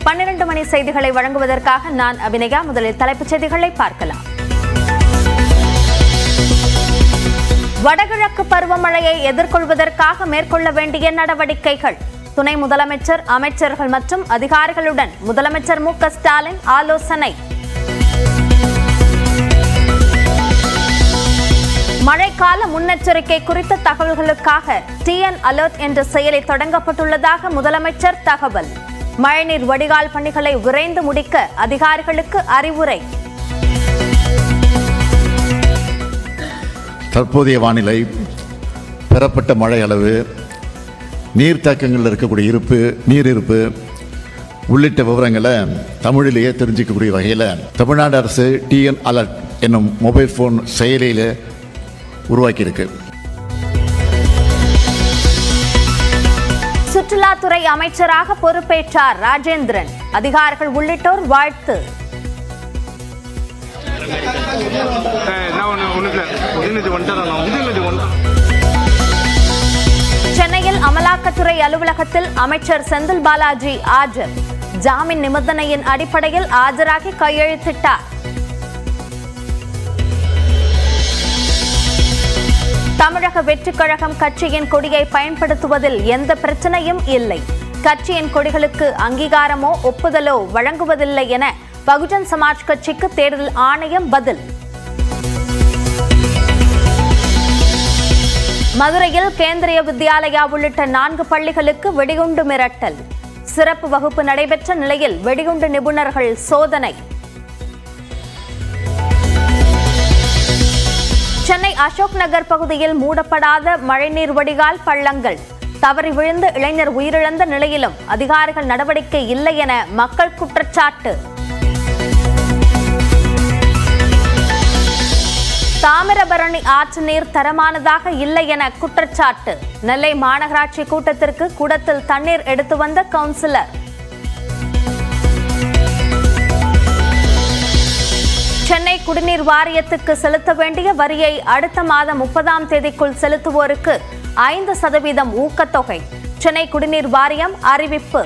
பன்னிரண்டு மணி செய்திகளை வழங்குவதற்காக நான் அபிநயா முதலில் தலைப்புச் செய்திகளை பார்க்கலாம் வடகிழக்கு பருவமழையை எதிர்கொள்வதற்காக மேற்கொள்ள வேண்டிய நடவடிக்கைகள் துணை முதலமைச்சர் அமைச்சர்கள் மற்றும் அதிகாரிகளுடன் முதலமைச்சர் மு க ஸ்டாலின் ஆலோசனை மழைக்கால முன்னெச்சரிக்கை குறித்த தகவல்களுக்காக டிஎன் அலர்ட் என்ற செயலி தொடங்கப்பட்டுள்ளதாக முதலமைச்சர் தகவல் மழைநீர் வடிகால் பணிகளை விரைந்து முடிக்க அதிகாரிகளுக்கு அறிவுரை தற்போதைய வானிலை பெறப்பட்ட மழை அளவு நீர்த்தேக்கங்களில் இருக்கக்கூடிய இருப்பு நீர் இருப்பு உள்ளிட்ட விவரங்களை தமிழிலேயே தெரிஞ்சிக்கக்கூடிய வகையில் தமிழ்நாடு அரசு டிஎன் அலர்ட் என்னும் மொபைல் ஃபோன் செயலியில் உருவாக்கியிருக்கு சுற்றுலாத்துறை அமைச்சராக பொறுப்பேற்றார் ராஜேந்திரன் அதிகாரிகள் உள்ளிட்டோர் வாழ்த்து நான் ஒன்று ஒன்றும் இல்லை உதயநிதி வந்துட்டாரா நான் உதயநிதி வந்துட்டேன் சென்னையில் அமலாக்கத்துறை அலுவலகத்தில் அமைச்சர் செந்தில் பாலாஜி ஆஜர் ஜாமீன் நிபந்தனையின் அடிப்படையில் ஆஜராகி கையெழுத்திட்டார் தமிழக வெற்றிக் கழகம் கட்சியின் கொடியை பயன்படுத்துவதில் எந்த பிரச்சனையும் இல்லை கட்சியின் கொடிகளுக்கு அங்கீகாரமோ ஒப்புதலோ வழங்குவதில்லை என பகுஜன் சமாஜ் கட்சிக்கு தேர்தல் ஆணையம் பதில் மதுரையில் கேந்திரிய வித்யாலயா உள்ளிட்ட நான்கு பள்ளிகளுக்கு வெடிகுண்டு மிரட்டல் சிறப்பு வகுப்பு நடைபெற்ற நிலையில் வெடிகுண்டு நிபுணர்கள் சோதனை சென்னை அசோக் நகர் பகுதியில் மூடப்படாத மழைநீர் வடிகால் பள்ளங்கள் தவறி விழுந்து இளைஞர் உயிரிழந்த நிலையிலும் அதிகாரிகள் நடவடிக்கை இல்லை என மக்கள் குற்றச்சாட்டு தாமிரபரணி ஆற்று நீர் தரமானதாக இல்லை என குற்றச்சாட்டு நெல்லை மாநகராட்சி கூட்டத்திற்கு குடத்தில் தண்ணீர் எடுத்து வந்த கவுன்சிலர் சென்னை குடிநீர் வாரியத்துக்கு செலுத்த வேண்டிய வரியை அடுத்த மாதம் முப்பதாம் தேதிக்குள் செலுத்துவோருக்கு ஐந்து சதவீதம் ஊக்கத்தொகை சென்னை குடிநீர் வாரியம் அறிவிப்பு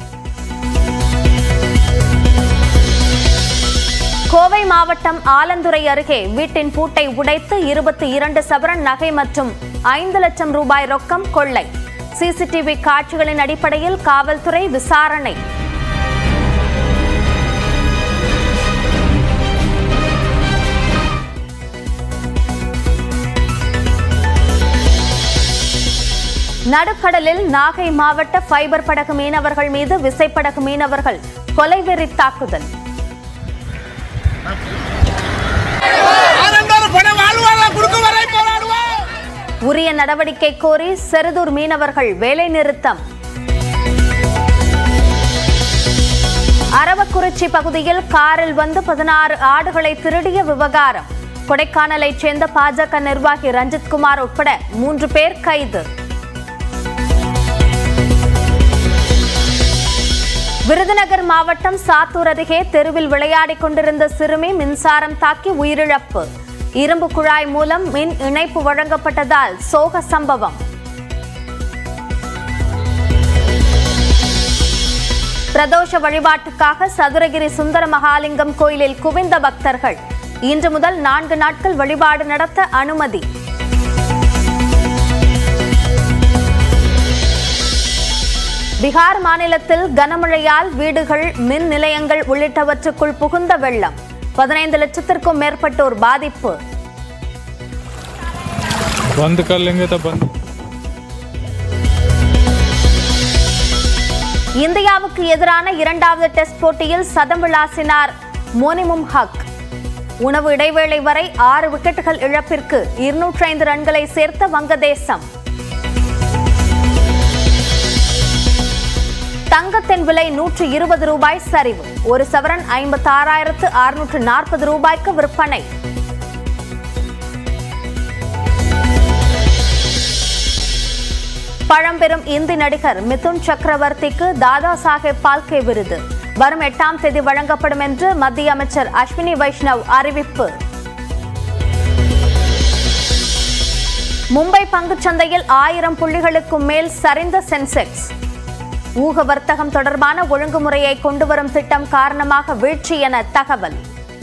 கோவை மாவட்டம் ஆலந்துறை அருகே வீட்டின் பூட்டை உடைத்து இருபத்தி இரண்டு சவரன் நகை மற்றும் ஐந்து லட்சம் ரூபாய் ரொக்கம் கொள்ளை சிசிடிவி காட்சிகளின் அடிப்படையில் காவல்துறை விசாரணை நடுக்கடலில் நாகை மாவட்ட ஃபைபர் படகு மீனவர்கள் மீது விசைப்படகு மீனவர்கள் கொலைவெறி தாக்குதல் ஆனந்தர் பட வாழ்வாளர் கொடுக்க வரை போராடுவோம் உரிய நடவடிக்கை கோரி செருதூர் மீனவர்கள் வேலை நிறுத்தம் அரவக்குறிச்சி பகுதியில் காரில் வந்து பதினாறு ஆடுகளை திருடிய விவகாரம் கொடைக்கானலைச் சேர்ந்த பாஜக நிர்வாகி ரஞ்சித் குமார் உட்பட மூன்று பேர் கைது விருதுநகர் மாவட்டம் சாத்தூர் அருகே தெருவில் விளையாடிக் கொண்டிருந்த சிறுமி மின்சாரம் தாக்கி உயிரிழப்பு இரும்பு குழாய் மூலம் மின் இணைப்பு வழங்கப்பட்டதால் சோக சம்பவம் பிரதோஷ வழிபாட்டுக்காக சதுரகிரி சுந்தர மகாலிங்கம் கோயிலில் குவிந்த பக்தர்கள் இன்று முதல் நான்கு நாட்கள் வழிபாடு நடத்த அனுமதி பீகார் மாநிலத்தில் கனமழையால் வீடுகள் மின் நிலையங்கள் உள்ளிட்டவற்றுக்குள் புகுந்த வெள்ளம் பதினைந்து லட்சத்திற்கும் மேற்பட்டோர் பாதிப்பு बंद कर लेंगे तो बंद இந்தியாவுக்கு எதிரான இரண்டாவது டெஸ்ட் போட்டியில் சதம் விளாசினார் மோனிமும் ஹக் உணவு இடைவேளை வரை ஆறு விக்கெட்டுகள் இழப்பிற்கு இருநூற்றி ஐந்து ரன்களை சேர்த்த வங்கதேசம் தங்கத்தின் விலை நூற்று இருபது ரூபாய் சரிவு ஒரு சவரன் ஐம்பத்தி ஆறாயிரத்து அறுநூற்று நாற்பது ரூபாய்க்கு விற்பனை பழம்பெரும் இந்தி நடிகர் மிதுன் சக்கரவர்த்திக்கு தாதா சாஹேப் பால்கே விருது வரும் எட்டாம் தேதி வழங்கப்படும் என்று மத்திய அமைச்சர் அஸ்வினி வைஷ்ணவ் அறிவிப்பு மும்பை பங்குச்சந்தையில் ஆயிரம் புள்ளிகளுக்கும் மேல் சரிந்த சென்செக்ஸ் ஊக வர்த்தகம் தொடர்பான ஒழுங்குமுறையை கொண்டுவரும் திட்டம் காரணமாக வீழ்ச்சி என தகவல்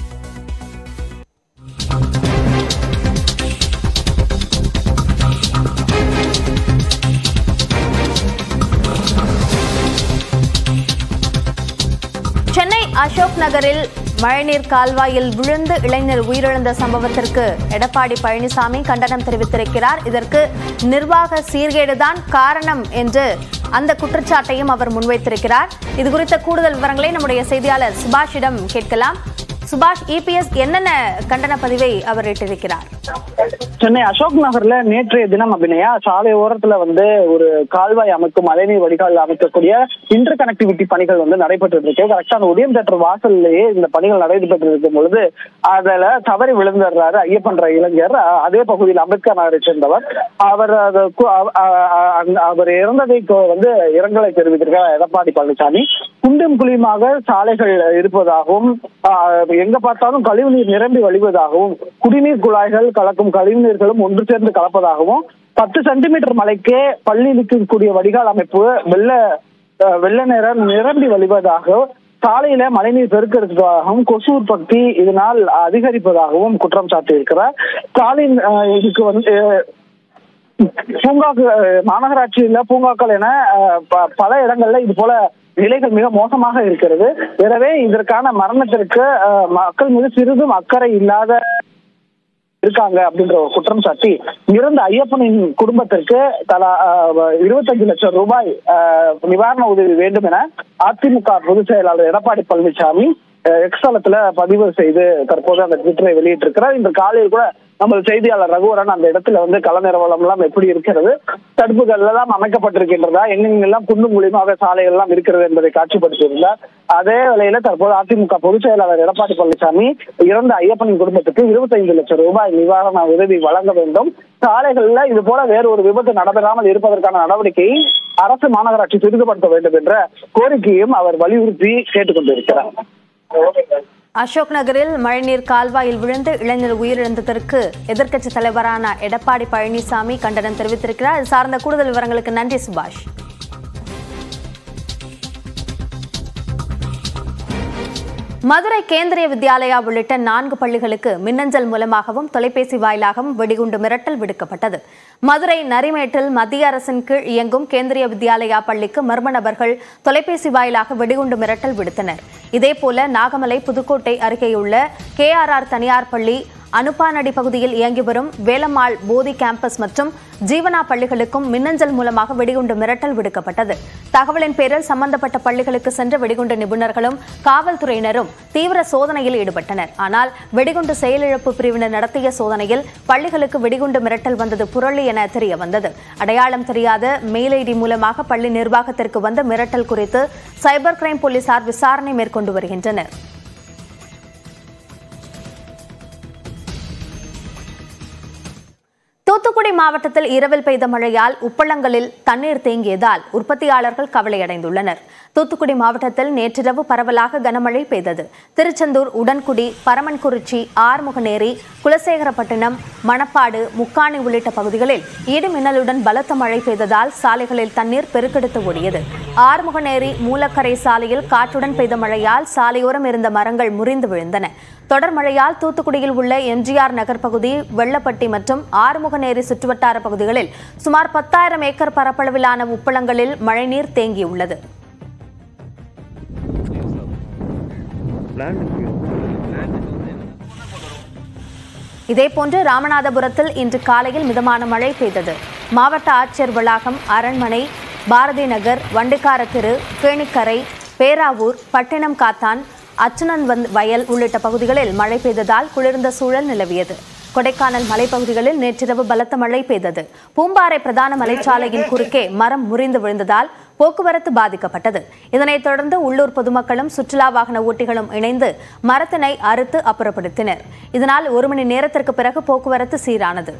சென்னை அசோக் நகரில் மழைநீர் கால்வாயில் விழுந்து இளைஞர் உயிரிழந்த சம்பவத்திற்கு எடப்பாடி பழனிசாமி கண்டனம் தெரிவித்திருக்கிறார் இதற்கு நிர்வாக சீர்கேடுதான் காரணம் என்று அந்த குற்றச்சாட்டையும் அவர் முன்வைத்திருக்கிறார் இது குறித்த கூடுதல் விவரங்களை நம்முடைய செய்தியாளர் சுபாஷிடம் கேட்கலாம் சுபாஷ் இபிஎஸ் என்னென்ன கண்டன பதிவை அவர் இட்டிருக்கிறார் சென்னை அசோக் நகர்ல நேற்றைய தினம் அபிநயா சாலை ஓரத்துல வந்து ஒரு கால்வாய் அமைக்கும் மழைநீர் வடிகால் அமைக்கக்கூடிய இன்டர் கனெக்டிவிட்டி பணிகள் வந்து நடைபெற்று இருக்கு கரெக்டா அந்த உதயம் தேட்டர் வாசல்லையே இந்த பணிகள் நடைபெற்று இருக்கும் பொழுது அதுல தவறி விழுந்துடுறாரு ஐயப்பன்ற இளைஞர் அஹ் அதே பகுதியில் அம்பேத்கர் நகரை சேர்ந்தவர் அவர் அது கு- அ- அ- அ- அவர் இறந்ததை கொ- வந்து இரங்கலை தெரிவித்திருக்கிறார் எடப்பாடி பழனிசாமி குண்டும் குழியுமாக சாலைகள் இருப்பதாகவும் ஆஹ், எங்க பார்த்தாலும் கழிவுநீர் நிரம்பி வழிவதாகவும் குடிநீர் குழாய்கள் கலக்கும் கழிவுநீர்களும் ஒன்று சேர்ந்து கலப்பதாகவும் பத்து சென்டிமீட்டர் மழைக்கே பள்ளியில் கூடிய வடிகால் அமைப்பு வெள்ள அஹ், வெள்ள நேரம் நிரம்பி வழிவதாக சாலையில மழைநீர் பெருக்கெடுப்பதாகவும் கொசு உற்பத்தி இதனால் அதிகரிப்பதாகவும் குற்றம் சாட்டியிருக்கிறார் ஸ்டாலின் அஹ், இதுக்கு வந்து அஹ், பூங்காக்கு அஹ், மாநகராட்சியில பூங்காக்கள் என அஹ், ப- பல இடங்கள்ல இது போல நிலைகள் மிக மோசமாக இருக்கிறது எனவே இதற்கான மரணத்திற்கு அஹ், மக்கள் மீது சிறிதும் அக்கறை இல்லாத இருக்காங்க அப்படின்ற ஒரு குற்றம் சாட்டி இறந்த ஐயப்பனின் குடும்பத்திற்கு தலா அஹ், இருபத்தஞ்சு லட்சம் ரூபாய் அஹ், நிவாரண உதவி வேண்டும் என அதிமுக பொதுச் செயலாளர் எடப்பாடி பழனிசாமி அஹ், எக்ஸ் தளத்துல பதிவு செய்து தற்போது அந்த ட்விட்டரை வெளியிட்டிருக்கிறார் இன்று காலையில் கூட நமது செய்தியாளர் ரகுவரன் அந்த இடத்துல வந்து கள நிறுவனம் எல்லாம் எப்படி இருக்கிறது தடுப்புகள் எல்லாம் அமைக்கப்பட்டிருக்கின்றதா எங்கெங்கெல்லாம் குண்டும் மூலியமாக சாலைகள் எல்லாம் இருக்கிறது என்பதை காட்சிப்படுத்தியிருந்தார் அதே வேளையில தற்போது அதிமுக பொதுச் செயலாளர் எடப்பாடி பழனிசாமி இறந்த ஐயப்பனின் குடும்பத்துக்கு இருபத்தைந்து லட்சம் ரூபாய் நிவாரண உதவி வழங்க வேண்டும் சாலைகள்ல இது போல வேறு ஒரு விபத்து நடைபெறாமல் இருப்பதற்கான நடவடிக்கையை அரசு மாநகராட்சி துரிதப்படுத்த வேண்டும் என்ற கோரிக்கையும் அவர் வலியுறுத்தி கேட்டுக்கொண்டிருக்கிறார் அசோக் நகரில் மழைநீர் கால்வாயில் விழுந்து இளைஞர் உயிரிழந்ததற்கு எதிர்க்கட்சித் தலைவரான எடப்பாடி பழனிசாமி கண்டனம் தெரிவித்திருக்கிறார் இது சார்ந்த கூடுதல் விவரங்களுக்கு நன்றி சுபாஷ் மதுரை கேந்திரிய வித்யாலயா உள்ளிட்ட நான்கு பள்ளிகளுக்கு மின்னஞ்சல் மூலமாகவும் தொலைபேசி வாயிலாகவும் வெடிகுண்டு மிரட்டல் விடுக்கப்பட்டது மதுரை நரிமேட்டில் மத்திய அரசின் கீழ் இயங்கும் கேந்திரிய வித்யாலயா பள்ளிக்கு மர்ம நபர்கள் தொலைபேசி வாயிலாக வெடிகுண்டு மிரட்டல் விடுத்தனர் இதேபோல நாகமலை புதுக்கோட்டை அருகேயுள்ள கேஆர்ஆர் தனியார் பள்ளி அனுப்பானடி பகுதியில் இயங்கி வரும் வேலம்மாள் போதி கேம்பஸ் மற்றும் ஜீவனா பள்ளிகளுக்கும் மின்னஞ்சல் மூலமாக வெடிகுண்டு மிரட்டல் விடுக்கப்பட்டது தகவலின் பேரில் சம்பந்தப்பட்ட பள்ளிகளுக்கு சென்ற வெடிகுண்டு நிபுணர்களும் காவல்துறையினரும் தீவிர சோதனையில் ஈடுபட்டனர் ஆனால் வெடிகுண்டு செயலிழப்பு பிரிவினர் நடத்திய சோதனையில் பள்ளிகளுக்கு வெடிகுண்டு மிரட்டல் வந்தது புரளி என தெரிய வந்தது அடையாளம் தெரியாத மெயில் ஐடி மூலமாக பள்ளி நிர்வாகத்திற்கு வந்த மிரட்டல் குறித்து சைபர் கிரைம் போலீசார் விசாரணை மேற்கொண்டு வருகின்றனர் தூத்துக்குடி மாவட்டத்தில் இரவில் பெய்த மழையால் உப்பளங்களில் தண்ணீர் தேங்கியதால் உற்பத்தியாளர்கள் கவலையடைந்துள்ளனர் தூத்துக்குடி மாவட்டத்தில் நேற்றிரவு பரவலாக கனமழை பெய்தது திருச்செந்தூர் உடன்குடி பரமன்குறிச்சி ஆறுமுகநேரி குலசேகரப்பட்டினம் மணப்பாடு முக்காணி உள்ளிட்ட பகுதிகளில் இடி மின்னலுடன் பலத்த மழை பெய்ததால் சாலைகளில் தண்ணீர் பெருக்கெடுத்து ஓடியது ஆறுமுகநேரி மூலக்கரை சாலையில் காற்றுடன் பெய்த மழையால் சாலையோரம் இருந்த மரங்கள் முறிந்து விழுந்தன தொடர் மழையால் தூத்துக்குடியில் உள்ள எம்ஜிஆர் நகர் பகுதி வெள்ளப்பட்டி மற்றும் ஆறுமுகநேரி சுற்றுவட்டார பகுதிகளில் சுமார் பத்தாயிரம் ஏக்கர் பரப்பளவிலான உப்பளங்களில் மழைநீர் தேங்கியுள்ளது இதேபோன்று ராமநாதபுரத்தில் இன்று காலையில் மிதமான மழை பெய்தது மாவட்ட ஆட்சியர் வளாகம் அரண்மனை பாரதி நகர் வண்டிக்கார தெரு கேணிக்கரை பேராவூர் பட்டினம் காத்தான் அச்சுனன் வந் வயல் உள்ளிட்ட பகுதிகளில் மழை பெய்ததால் குளிர்ந்த சூழல் நிலவியது கொடைக்கானல் மலைப்பகுதிகளில் நேற்றிரவு பலத்த மழை பெய்தது பூம்பாறை பிரதான மலைச்சாலையின் குறுக்கே மரம் முறிந்து விழுந்ததால் போக்குவரத்து பாதிக்கப்பட்டது இதனைத் தொடர்ந்து உள்ளூர் பொதுமக்களும் சுற்றுலா வாகன ஓட்டிகளும் இணைந்து மரத்தினை அறுத்து அப்புறப்படுத்தினர் இதனால் ஒரு மணி நேரத்திற்கு பிறகு போக்குவரத்து சீரானது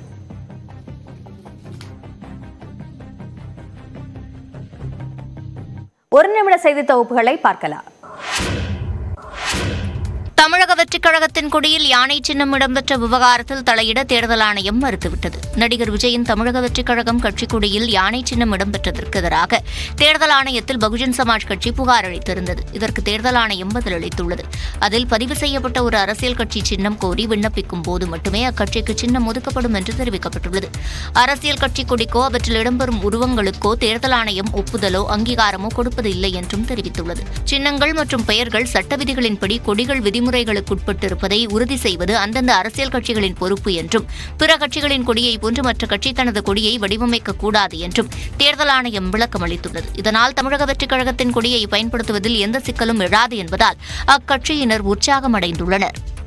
ஒரு நிமிட செய்தி தொகுப்புகளை பார்க்கலாம் தமிழக வெற்றி வெற்றிக் கழகத்தின் கொடியில் யானை சின்னம் இடம்பெற்ற விவகாரத்தில் தலையிட தேர்தல் ஆணையம் மறுத்துவிட்டது நடிகர் விஜயின் தமிழக வெற்றிக் கழகம் கட்சிக் கொடியில் யானை சின்னம் இடம்பெற்றதற்கு எதிராக தேர்தல் ஆணையத்தில் பகுஜன் சமாஜ் கட்சி புகார் அளித்திருந்தது இதற்கு தேர்தல் ஆணையம் பதிலளித்துள்ளது அதில் பதிவு செய்யப்பட்ட ஒரு அரசியல் கட்சி சின்னம் கோரி விண்ணப்பிக்கும் போது மட்டுமே அக்கட்சிக்கு சின்னம் ஒதுக்கப்படும் என்று தெரிவிக்கப்பட்டுள்ளது அரசியல் கட்சி கொடிக்கோ அவற்றில் இடம்பெறும் உருவங்களுக்கோ தேர்தல் ஆணையம் ஒப்புதலோ அங்கீகாரமோ கொடுப்பது இல்லை என்றும் தெரிவித்துள்ளது சின்னங்கள் மற்றும் பெயர்கள் சட்ட விதிகளின்படி கொடிகள் விதிமுறைகளுக்குட்பட்டிருப்பதை உறுதி செய்வது அந்தந்த அரசியல் கட்சிகளின் பொறுப்பு என்றும் பிற கட்சிகளின் கொடியை போன்று மற்ற கட்சி தனது கொடியை வடிவமைக்க கூடாது என்றும் தேர்தல் ஆணையம் விளக்கம் அளித்துள்ளது இதனால் தமிழக வெற்றிக் கழகத்தின் கொடியை பயன்படுத்துவதில் எந்த சிக்கலும் எழாது என்பதால் அக்கட்சியினர் உற்சாகமடைந்துள்ளனர்